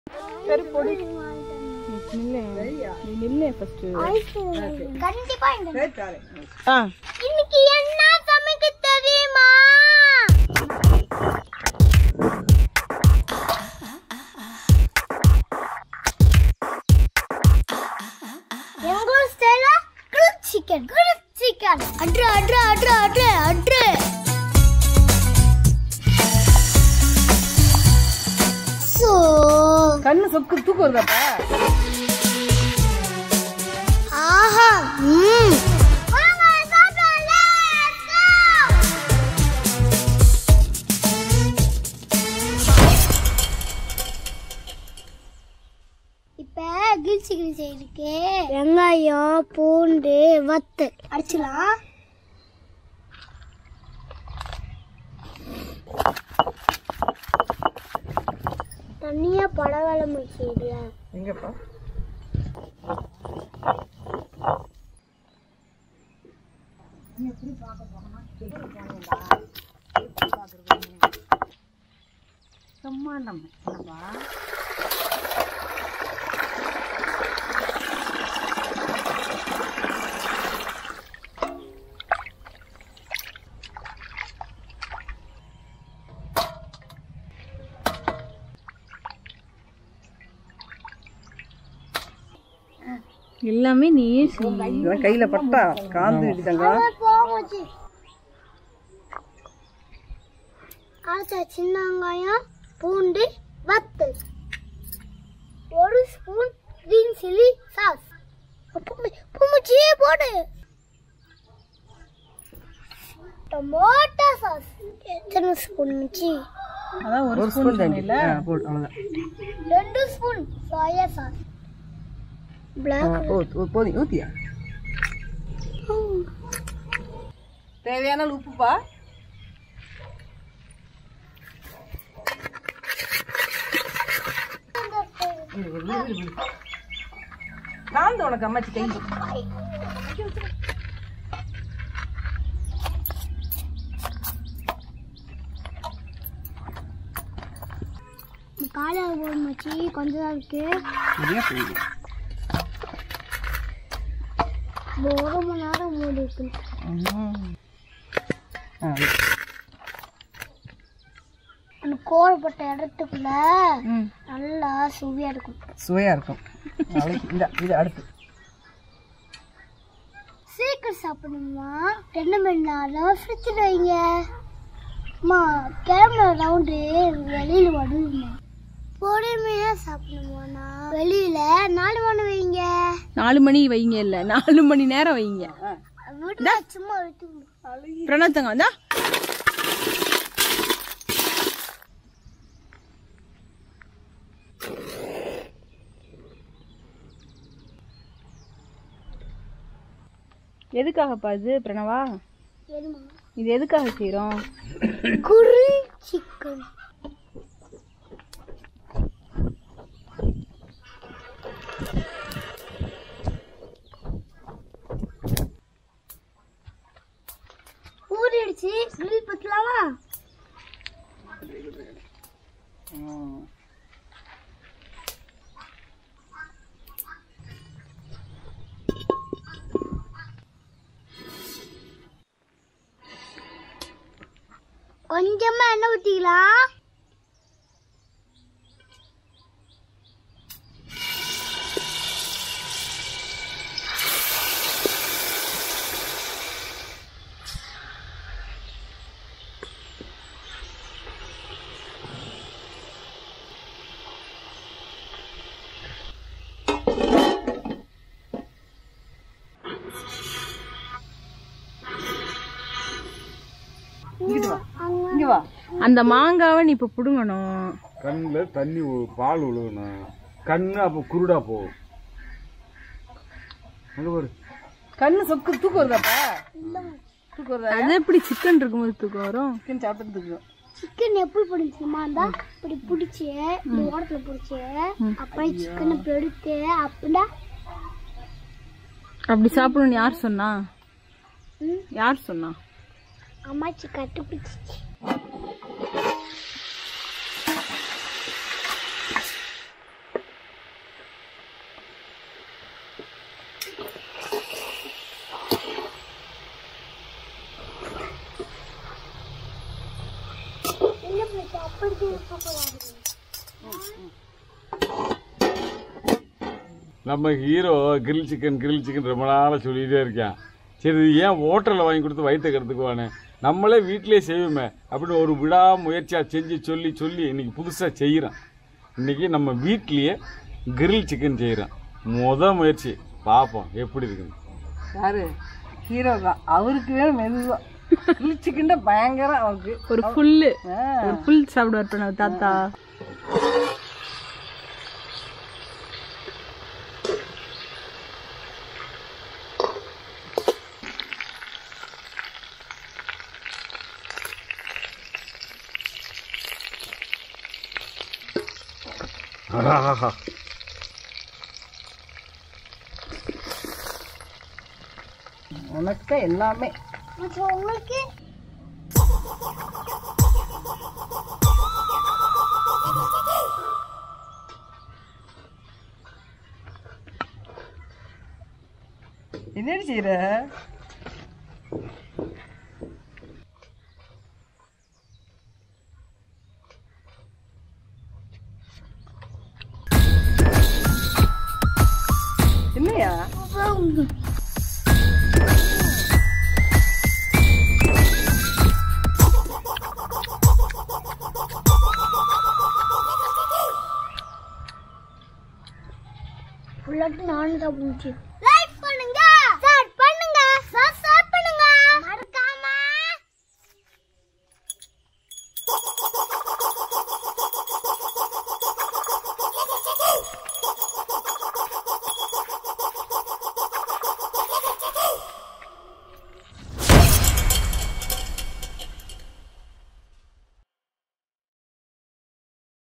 சரி பொடி நில்லு நீ நில்லு ஃபர்ஸ்ட் கண்டிப்பா இந்த சரி தாரேன் ஆ இன்னைக்கு என்ன சமைக்க தெரியுமா எங்க ஊர் style grill chicken grill chicken அட்ரு அட்ரு அட்ரு அட்ரு அட்ரு சோ கண்ணு சொக்கு தூக்கம் வருதாப்பா ஆஹா ம் வாங்க சாப்பிடலாம் let's go இப்ப கிரில் சிக்கன் செய்யறதுக்கு வெங்காயம் பூண்டு வத்தல் அடிச்சலாம் தண்ணியா படவலம் செய்யறியா எங்கப்பா பிரம்மாண்டம் என்னப்பா எல்லாமே நீயே செய் இதெல்லாம் கையில பட்டா காந்து விடுதாங்க போச்சு அடுத்த சின்ன வெங்காயம் பூண்டு வத்தல் ஒரு ஸ்பூன் கிரீன் சில்லி சாஸ் பூமிச்சியே போடு டொமேட்டோ சாஸ் எத்தனை ஸ்பூன் மிச்சி அதான் ஒரு ஒரு ஸ்பூன் ஸ்பூன் தாண்டி சொன்னேன்ல ஆ, போடு அவ்வளோதான் ரெண்டு ஸ்பூன் சோயா சாஸ் ஆ, பிளாக் போது போது, போதும் ஊத்தியா தேவையான அளவு உப்புப்பா நான் தான் உனக்கு அம்மாச்சி கை காலையில் போடு மச்சி கொஞ்சம் தான் இருக்கு சரியா போயிடு இந்த ஒரு மணி நேரம் மூடி இருக்கு ஆ அந்த கோலப்பட்ட இடத்துக்குள்ள ம் நல்லா சுவையா இருக்கும் சுவையா இருக்கும் நாளைக்கு இந்த இது அடுத்து சீக்கிரம் சாப்பிடணுமா ரெண்டு மணி நேரம் ஃப்ரிட்ஜில் வைங்க அம்மா கிளம்புற ரவுண்டு வெளியில் வருதுமா பொறுமையாக சாப்பிடணுமாண்ணா வெளியில நாலு மணி வைங்க நாலு மணி வைங்க இல்ல நாலு மணி நேரம் வைங்க விடுங்க சும்மா விட்டு பிரணத்தங்க வந்தா எதுக்காகப்பா இது பிரணவா எதுமா இது எதுக்காக செய்றோம் குரு சிக்கன் ஊறிடுச்சு கிரில் பத்தலாமா கொஞ்சமா எண்ணெய் ஊத்திக்கலாம் இங்கிட்டு வா இங்க வா அந்த மாங்காவை நீ இப்ப புடுங்கணும் கண்ணில் தண்ணி உ- பால் விழுகணும் கண்ணு அப்போ குருடா போகும் அங்க பாரு கண்ணு சொக்கு தூக்கம் வருதாப்பா தூக்கம் வருதா அது எப்படி சிக்கன் இருக்கும்போது தூக்கம் வரும் சிக்கன் சாப்பிட்டு தூக்கம் சிக்கன் எப்படி பிடிச்சிமா இருந்தா இப்படி பிடிச்சி இப்படி ஓரத்துல பிடிச்சி அப்புறம் சிக்கனை இப்படி எடுத்து அப்படின்னா அப்படி சாப்பிடணும்னு யார் சொன்னா யார் சொன்னா அம்மாச்சி கட்டுப்பிடிச்சிச்சு நம்ம hero grill chicken grill chicken ரொம்ப நாளாக சொல்லிகிட்டே இருக்கான் சரி இது ஏன் ஹோட்டலில் வாங்கி கொடுத்து வயிற்ற கெடுத்துக்குவானே நம்மளே வீட்டிலே செய்வோமே அப்படின்னு ஒரு விடா முயற்சியாக செஞ்சு சொல்லி சொல்லி இன்னைக்கு புதுசாக செய்கிறோம் இன்னைக்கு நம்ம வீட்லேயே கிரில் சிக்கன் செய்கிறோம் முத முயற்சி பார்ப்போம் எப்படி இருக்குன்னு யாரு ஹீரோ தான் அவருக்கு வேணும் மெதுவா கிழிச்சுக்கிண்ட பயங்கரம் அவருக்கு ஒரு ஃபுல்லு ஆ. ஒரு ஃபுல் சாப்பிடுவார் பண்ண தாத்தா ஆஹா உனக்கு எல்லாமே மச்சான், உங்களுக்கு என்னடி செய்யற இல்லையா ஃபுல்லாட்டு நானும் தான் முடிச்சு